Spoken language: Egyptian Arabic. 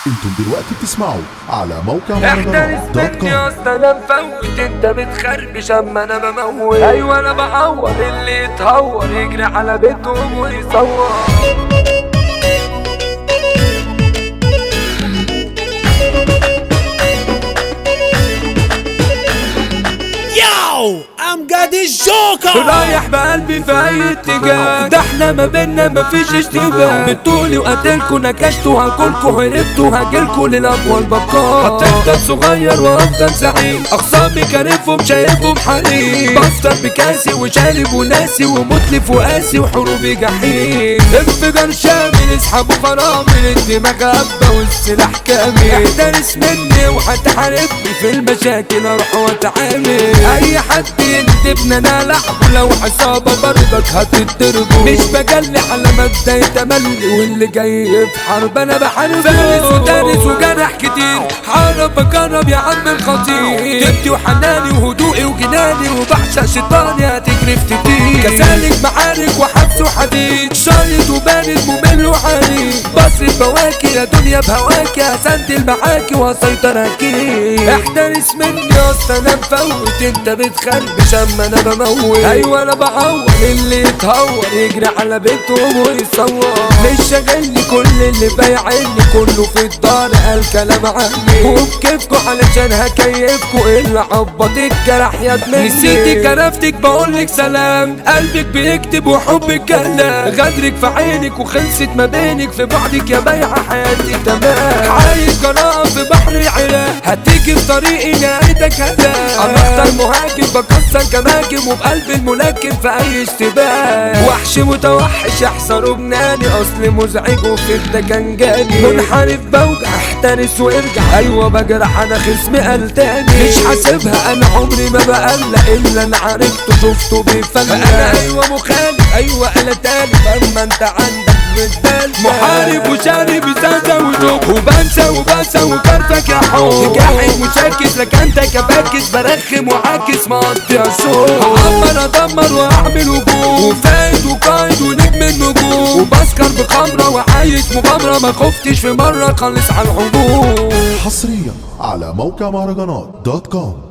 انتم دلوقتي بتسمعوا على موقع احترس مهرجانات دوت مني كوم يا اسطى انا مفوت انت بتخربش اما انا بموت ايوه انا بعور اللي يتهور يجري على بيتهم ويصور Yo, I'm got this joker. رايح بقلبي في اي اتجاه ده احنا ما بينا مفيش اشتباه بتقولي وقتلكوا نكشتوا هاكلكوا هربتوا هاجيلكوا للاقوى البقاء هتفضل صغير وافضل زعيم اخصامي كارفهم شايفهم حريم بفطر بكاسي وشارب وناسي ومتلف وقاسي وحروبي جحيم انفجار شامل اسحبوا فرامل الدماغ هبه والسلاح كامل احترس مني وهتحاربني في المشاكل اروح واتعامل اي حد يندبنا انا لعبه لو عصابه برضك هتتضربوا مش بجلي على مبدا يتملي واللي جاي في حرب انا بحارب فارس ودارس وجرح كتير حارب بجرب يا عم الخطير جبتي وحناني وهدوئي وجناني وبعشق شيطاني هتجري في تدين كذلك معارك وحبس وحديد شايط وبارد ممل وعنيد بصرف بواكي يا دنيا بهواكي هسندل معاكي وهسيطر اكيد احترس مني يا اسطى انا مفوت انت بتخربش اما انا بموت ايوه انا بعور اللي يتهور يجري على بيتهم ويصور مش شاغلني كل اللي بايعني كله في الدار قال كلام عني وبكيفكوا علشان هكيفكوا اللي عبط الجرح يا دماغي نسيتي كرفتك بقولك سلام قلبك بيكتب وحبك كلام غدرك في عينك وخلصت ما بينك في بعدك يا بيعة حياتي تمام عايز جراءة في بحر العراق هتيجي في طريقي نهايتك هداك انا اكتر مهاجم بكسر كماكم وبقلب الملاكم في اي اشتباه وحش متوحش يحصروا بناني اصل مزعج وفي التكنجاني منحرف بوجع احترس وارجع ايوه بجرح انا خصمي قال تاني مش حاسبها انا عمري ما بقلق الا انا عرفته شفته بيفلق انا ايوه مخالف ايوه انا تالف اما انت عندك بالبال محارب وشارب ازازه ودوب وبنسى وبنسى وكرفك يا حب جاحد وشاكس لك انت كباكس برخم وعاكس مقضي صوت هعمر ادمر واعمل هجوم وفايد وقايد ونجم النجوم وبسكر بخمره وعايش مغامره ما خفتش في مره خالص على الحضور حصريا على موقع مهرجانات دوت كوم